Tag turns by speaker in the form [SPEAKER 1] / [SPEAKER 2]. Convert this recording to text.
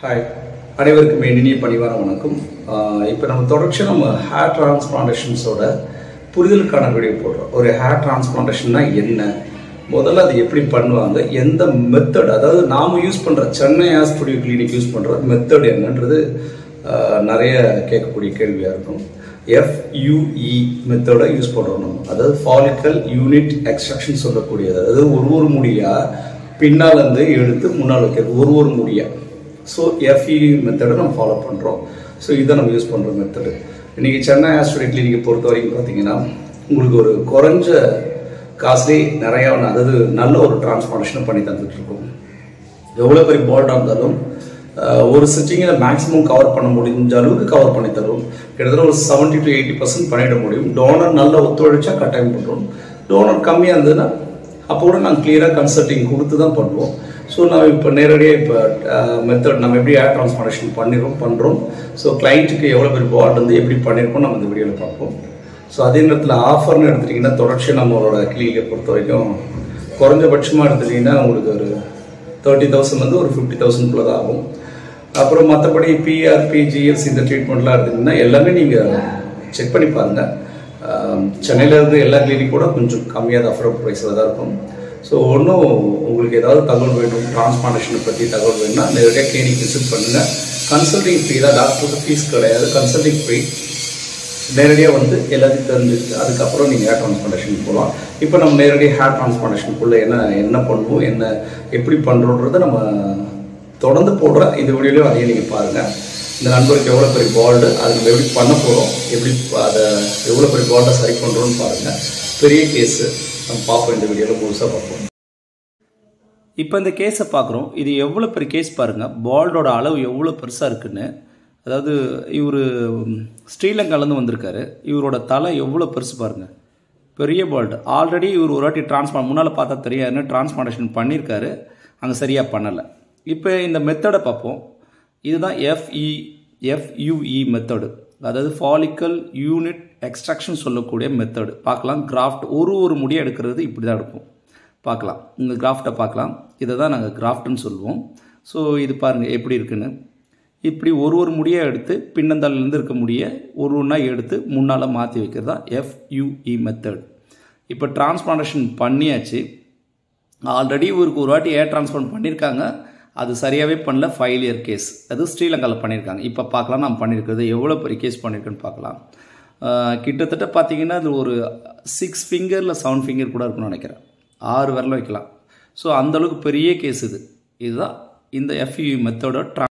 [SPEAKER 1] hi அனைவருக்கும் இனிய பணிவான வணக்கம் இப்போ நம்ம தொடர்ச்சியாக நம்ம ஹேர் டிரான்ஸ்பிளான்டேஷன்ஸோட புரிதலுக்கான வீடியோ போடுறோம் ஒரு ஹேர் டிரான்ஸ்பிளான்டேஷன்னா என்ன முதல்ல அது எப்படி பண்ணுவாங்க எந்த மெத்தட் அதாவது நாம் யூஸ் பண்ணுற Chennai hair studio clinic use பண்ணுற மெத்தட் என்னன்றது ஆஹ், நிறைய கேட்கக்கூடிய கேள்வியாக இருக்கும் எஃப்யூஇ மெத்தடை யூஸ் பண்ணுறோம் நம்ம அதாவது ஃபாலிக்கல் யூனிட் எக்ஸ்ட்ரக்ஷன் சொல்லக்கூடியது அதாவது ஒரு ஒரு முடியாக பின்னால் இருந்து எடுத்து முன்னால் வைக்கிறது ஒரு ஒரு முடியா ஸோ எஃப்இ மெத்தடை நம்ம ஃபாலோ பண்ணுறோம் ஸோ இதை நம்ம யூஸ் பண்ணுற மெத்தடு இன்றைக்கி சென்னை ஆஸ்ட்ரேட் கிளினிக்கை பொறுத்த வரைக்கும் பார்த்தீங்கன்னா உங்களுக்கு ஒரு குறைஞ்ச காசுலேயே நிறையா அதாவது நல்ல ஒரு டிரான்ஸ்பார்டேஷனை பண்ணி தந்துட்டு இருக்கோம் எவ்வளோ பெரிய பால்டாக இருந்தாலும் அஹ், ஒரு சிட்டிங்கில் மேக்ஸிமம் கவர் பண்ண முடிஞ்ச அளவுக்கு கவர் பண்ணி தரும் கிட்டத்தட்ட ஒரு செவன்ட்டி டு எயிட்டி பர்சன்ட் பண்ணிட முடியும் டோனர் நல்லா ஒத்துழைச்சா கட்டாயம் பண்ணுறோம் டோனர் கம்மியாக இருந்ததுன்னா அப்போ கூட நாங்கள் கிளியராக கன்சல்டிங் கொடுத்து தான் பண்ணுவோம் ஸோ நான் இப்போ நேரடியாக இப்போ மெத்தட் நம்ம எப்படி ஏர் டிரான்ஸ்பார்டேஷன் பண்ணிடுறோம் பண்ணுறோம் ஸோ கிளைண்ட்டுக்கு எவ்வளோ பெரிய பால்ட் வந்து எப்படி பண்ணியிருக்கோம் நம்ம இந்த வீடியோவில் பார்ப்போம் ஸோ அதே நேரத்தில் ஆஃபர்னு எடுத்துட்டிங்கன்னா தொடர்ச்சியாக நம்மளோட கிளினிக்கை பொறுத்த வரைக்கும் குறைஞ்சபட்சமாக எடுத்துட்டிங்கன்னா உங்களுக்கு ஒரு தேர்ட்டி தௌசண்ட்லேருந்து ஒரு ஃபிஃப்டி தௌசண்ட்குள்ளே தான் ஆகும் அப்புறம் மற்றபடி பிஆர்பி ஜிஎஸ் இந்த ட்ரீட்மெண்ட்லாம் எடுத்திங்கன்னா எல்லாமே நீங்கள் செக் பண்ணி பாருங்கள் சென்னையில் இருந்து எல்லா கிளினிக் கூட கொஞ்சம் கம்மியாக தான் அஃபோர்ட் ப்ரைஸில் தான் இருக்கும் ஸோ ஒன்றும் உங்களுக்கு ஏதாவது தகவல் வேணும் டிரான்ஸ்பிளான்டேஷனை பற்றி தகவல் வேணும்னா நேரடியாக கிளினிக் விசிட் பண்ணுங்கள் கன்சல்டிங் ஃபீ தான் டாக்டருக்கு ஃபீஸ் கிடையாது கன்சல்டிங் ஃபீ நேரடியாக வந்து எல்லாத்தையும் தெரிஞ்சுட்டு அதுக்கப்புறம் நீங்கள் ஹேர் டிரான்ஸ்பிளான்டேஷன் போகலாம் இப்போ நம்ம நேரடியாக ஹேர் டிரான்ஸ்பிளான்டேஷனுக்குள்ளே என்ன என்ன பண்ணுவோம் என்ன எப்படி பண்ணுறோன்றதை நம்ம தொடர்ந்து போடுற இந்த வீடியோலையும் அதையும் நீங்கள் பாருங்கள் இந்த நண்பருக்கு எவ்வளோ பெரிய பால்டு அது நம்ம எப்படி பண்ண போகிறோம் எப்படி அதை எவ்வளோ பெரிய பால்டை சரி பண்ணுறோன்னு பாருங்கள் பெரிய கேஸு நம்ம பார்ப்போம் இந்த வீடியோவில் முழுசாக பார்ப்போம்
[SPEAKER 2] இப்போ இந்த கேஸை பார்க்குறோம் இது எவ்வளோ பெரிய கேஸ் பாருங்கள் பால்டோட அளவு எவ்வளோ பெருசாக இருக்குன்னு அதாவது இவர் ஸ்ரீலங்காலேருந்து வந்திருக்காரு இவரோட தலை எவ்வளோ பெருசு பாருங்கள் பெரிய பால்டு ஆல்ரெடி இவர் ஒரு வாட்டி டிரான்ஸ்பார்ட் முன்னால் பார்த்தா தெரியாதுன்னு டிரான்ஸ்பார்டேஷன் பண்ணியிருக்காரு அங்கே சரியாக பண்ணலை இப்போ இந்த மெத்தடை பார்ப்போம் இதுதான் எஃப்இ எஃப்யூஇ மெத்தடு அதாவது ஃபாலிக்கல் யூனிட் எக்ஸ்ட்ராக்ஷன் சொல்லக்கூடிய மெத்தடு பார்க்கலாம் கிராஃப்ட் ஒரு ஒரு முடியை எடுக்கிறது இப்படி தான் எடுப்போம் பார்க்கலாம் இந்த கிராஃப்டை பார்க்கலாம் இதை தான் நாங்கள் கிராஃப்ட்னு சொல்லுவோம் ஸோ இது பாருங்கள் எப்படி இருக்குன்னு இப்படி ஒரு ஒரு முடியாக எடுத்து பின்னந்தாலேருந்து இருக்க முடிய ஒரு ஒன்றா எடுத்து முன்னால் மாற்றி வைக்கிறது தான் எஃப்யூஇ மெத்தட் இப்போ டிரான்ஸ்பிளான்டேஷன் பண்ணியாச்சு ஆல்ரெடி இவருக்கு ஒரு வாட்டி ஏர் டிரான்ஸ்பிளான்ட் பண்ணியிருக்காங்க அது சரியாகவே பண்ணல ஃபைவ் இயர் கேஸ் அது ஸ்ரீலங்காவில் பண்ணியிருக்காங்க இப்போ பார்க்கலாம் நான் பண்ணியிருக்கிறது எவ்வளோ பெரிய கேஸ் பண்ணியிருக்கேன்னு பார்க்கலாம் ஆஹ் கிட்டத்தட்ட பார்த்தீங்கன்னா அது ஒரு சிக்ஸ் ஃபிங்கரில் செவன் ஃபிங்கர் கூட இருக்கும்னு நினைக்கிறேன் ஆறு விரல வைக்கலாம் ஸோ அந்தளவுக்கு பெரிய கேஸ் இது இதுதான் இந்த எஃப்யூ மெத்தடோட